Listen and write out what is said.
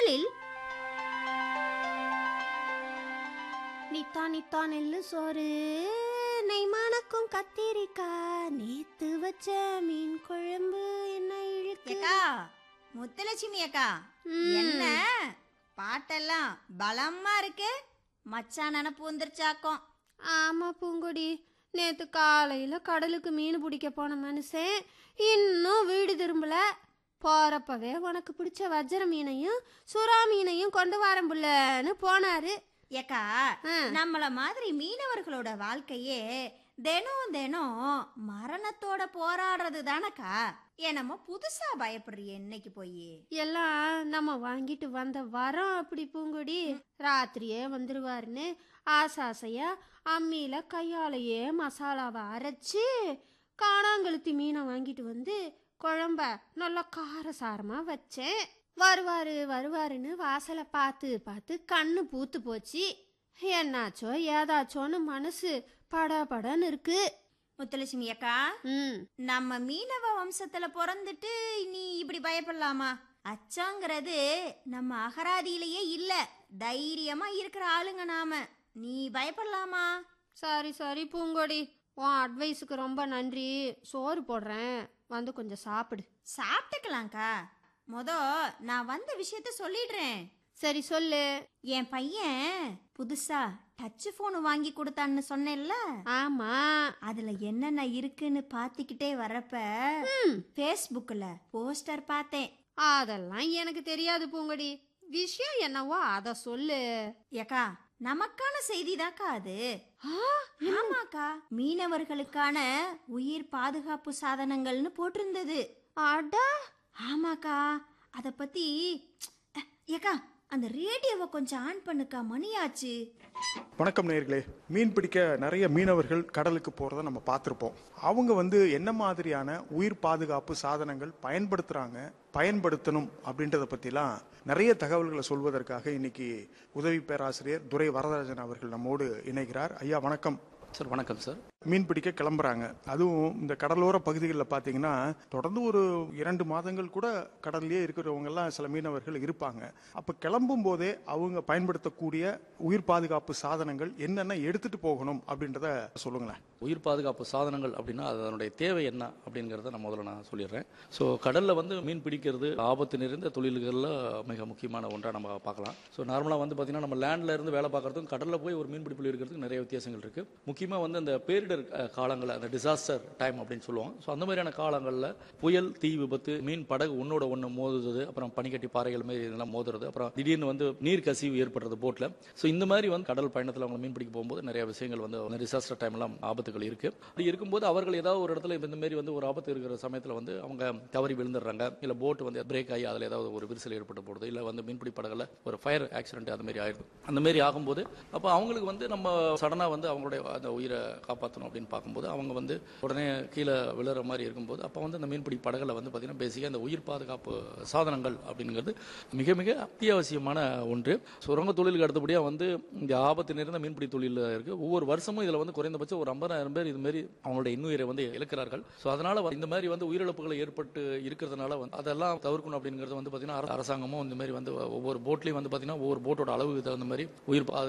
முதலில் நித்தா நித்தா நெல்லு சோறு நெய் மணக்கும் கத்திரிக்காய் நேத்து வச்ச மீன் குழம்பு என்ன இழுக்கு ஏக்கா முத்துலட்சுமி அக்கா ம். என்ன பாட்டெல்லாம் பலமா இருக்கு மச்சான் நினப்பு வந்துருச்சாக்கும் ஆமா பூங்கொடி நேத்து காலையில கடலுக்கு மீன் பிடிக்க போன மனுஷன் இன்னும் வீடு திரும்பல போறப்பவே உனக்கு பிடிச்ச வஜ்ர மீனையும் சுறா மீனையும் கொண்டு வரேன் புள்ளன்னு போனாரு ஏக்கா ஆ. நம்மள மாதிரி மீனவர்களோட வாழ்க்கையே தினம் தினம் மரணத்தோட போராடுறது தானக்கா என்னமோ புதுசா பயப்படுறிய இன்னைக்கு போய் எல்லாம் நம்ம வாங்கிட்டு வந்த வரோம் அப்படி பூங்கொடி ராத்திரியே வந்துருவாருன்னு ஆசாசையா அம்மியில கையாலேயே மசாலாவை அரைச்சு காணாங்கழுத்தி மீனை வாங்கிட்டு வந்து குழம்ப நல்லா காரசாரமா வச்சேன் வருவாரு வருவாருன்னு வாசலை பார்த்து பார்த்து கண்ணு பூத்து போச்சு என்னாச்சோ ஏதாச்சோன்னு மனசு படபடன்னு இருக்கு முத்துலட்சுமி அக்கா ம் நம்ம மீனவ வம்சத்துல பிறந்துட்டு நீ இப்படி பயப்படலாமா அச்சங்கிறது நம்ம அகராதியிலேயே இல்ல தைரியமா இருக்கிற ஆளுங்க நாம நீ பயப்படலாமா சரி சரி பூங்கொடி உன் அட்வைஸுக்கு ரொம்ப நன்றி சோறு போடுறேன் வந்து கொஞ்சம் சாப்பிடு சாப்பிட்டுக்கலாம்க்கா மொத நான் வந்த விஷயத்த சொல்லிடுறேன் சரி சொல்லு என் பையன் புதுசா டச் போன் வாங்கி கொடுத்தான்னு சொன்னேன்ல ஆமா அதுல என்னென்ன இருக்குன்னு பாத்திக்கிட்டே வரப்ப ம், ஃபேஸ்புக்ல போஸ்டர் பார்த்தேன் அதெல்லாம் எனக்கு தெரியாது பூங்கொடி விஷயம் என்னவோ அத சொல்லு ஏக்கா நமக்கான செய்திதாக்கா அது ஆ, ஆமாக்கா மீனவர்களுக்கான உயிர் பாதுகாப்பு சாதனங்கள்னு போட்டிருந்தது அட ஆமாக்கா அத பத்தி அஹ், ஏக்கா அந்த ரேடியோவை கொஞ்சம் ஆன் பண்ணுக்கா மணியாச்சு வணக்கம் நேர்களே மீன் பிடிக்க நிறைய மீனவர்கள் கடலுக்கு போகிறத நம்ம பார்த்துருப்போம் அவங்க வந்து என்ன மாதிரியான உயிர் பாதுகாப்பு சாதனங்கள் பயன்படுத்துகிறாங்க பயன்படுத்தணும் அப்படின்றத பற்றிலாம் நிறைய தகவல்களை சொல்வதற்காக இன்னைக்கு உதவி பேராசிரியர் துரை வரதராஜன் அவர்கள் நம்மோடு இணைகிறார் ஐயா வணக்கம் சார் வணக்கம் சார் மீன் பிடிக்க கிளம்புறாங்க அதுவும் இந்த கடலோர பகுதிகளில் பார்த்தீங்கன்னா தொடர்ந்து ஒரு இரண்டு மாதங்கள் கூட கடல்லையே இருக்கிறவங்க எல்லாம் சில மீனவர்கள் இருப்பாங்க அப்போ கிளம்பும் போதே அவங்க பயன்படுத்தக்கூடிய உயிர் பாதுகாப்பு சாதனங்கள் என்னென்ன எடுத்துட்டு போகணும் அப்படின்றத சொல்லுங்களேன் உயிர் பாதுகாப்பு சாதனங்கள் அப்படின்னா அதனுடைய தேவை என்ன அப்படிங்கிறத நான் முதல்ல நான் சொல்லிடுறேன் ஸோ கடலில் வந்து மீன் பிடிக்கிறது ஆபத்து நிறைந்த தொழில்களில் மிக முக்கியமான ஒன்றாக நம்ம பார்க்கலாம் ஸோ நார்மலாக வந்து பார்த்தீங்கன்னா நம்ம லேண்டில் இருந்து வேலை பார்க்குறதுக்கும் கடலில் போய் ஒரு மீன் பிடிப்பில் இருக்கிறதுக்கு நிறைய வித்தியாசங்கள் இருக்குது முக்கியமாக வந்து அந்த பேரிடர் அஹ், காலங்கள் அந்த டிசாஸ்டர் டைம் அப்படின்னு சொல்லுவோம் ஸோ அந்த மாதிரியான காலங்களில் புயல் தீ விபத்து மீன் படகு ஒன்னோட ஒன்று மோதுறது அப்புறம் பனிக்கட்டி பாறைகள் மாதிரி இதெல்லாம் மோதுறது அப்புறம் திடீர்னு வந்து நீர் கசிவு ஏற்படுறது போட்டில் ஸோ இந்த மாதிரி வந்து கடல் பயணத்தில் அவங்க மீன் பிடிக்க போகும்போது நிறைய விஷயங்கள் வந்து டிசாஸ்டர் டைம்லாம் ஆபத்துகள் இருக்கு அப்படி இருக்கும்போது அவர்கள் ஏதாவது ஒரு இடத்துல இந்த மாதிரி வந்து ஒரு ஆபத்து இருக்கிற சமயத்தில் வந்து அவங்க தவறி விழுந்துடுறாங்க இல்லை போட் வந்து பிரேக் ஆகி அதில் ஏதாவது ஒரு விரிசல் ஏற்பட்டு போடுது இல்லை வந்து மீன்பிடி படகுல ஒரு ஃபயர் ஆக்சிடென்ட் அந்த மாதிரி ஆயிடுது அந்த மாதிரி ஆகும்போது அப்போ அவங்களுக்கு வந்து நம்ம சடனாக வந்து அவங்களுடைய அந்த உயிரை காப்பாற்றணும் அப்படின்னு பார்க்கும்போது அவங்க வந்து உடனே கீழே விழுற மாதிரி இருக்கும்போது அப்போ வந்து அந்த மீன்பிடி படகுல வந்து பார்த்தீங்கன்னா பேசிக்காக அந்த உயிர் பாதுகாப்பு சாதனங்கள் அப்படிங்கிறது மிக மிக அத்தியாவசியமான ஒன்று சுரங்க தொழிலுக்கு அடுத்தபடியாக வந்து இந்த ஆபத்து நிறைந்த மீன்பிடி தொழில் இருக்குது ஒவ்வொரு வருஷமும் இதில் வந்து குறைந்தபட்சம் ஒரு ஐம்பதாயிரம் பேர் இது மாதிரி அவங்களுடைய இன்னுயிரை வந்து இழக்கிறார்கள் ஸோ அதனால வந்து இந்த மாதிரி வந்து உயிரிழப்புகள் ஏற்பட்டு இருக்கிறதுனால வந்து அதெல்லாம் தவிர்க்கணும் அப்படிங்கிறது வந்து பார்த்தீங்கன்னா அரசாங்கமும் இந்த மாதிரி வந்து ஒவ்வொரு போட்லையும் வந்து பார்த்தீங்கன்னா ஒவ்வொரு போட்டோட அளவுக்கு தகுந்த மாதிரி உயிர் பாது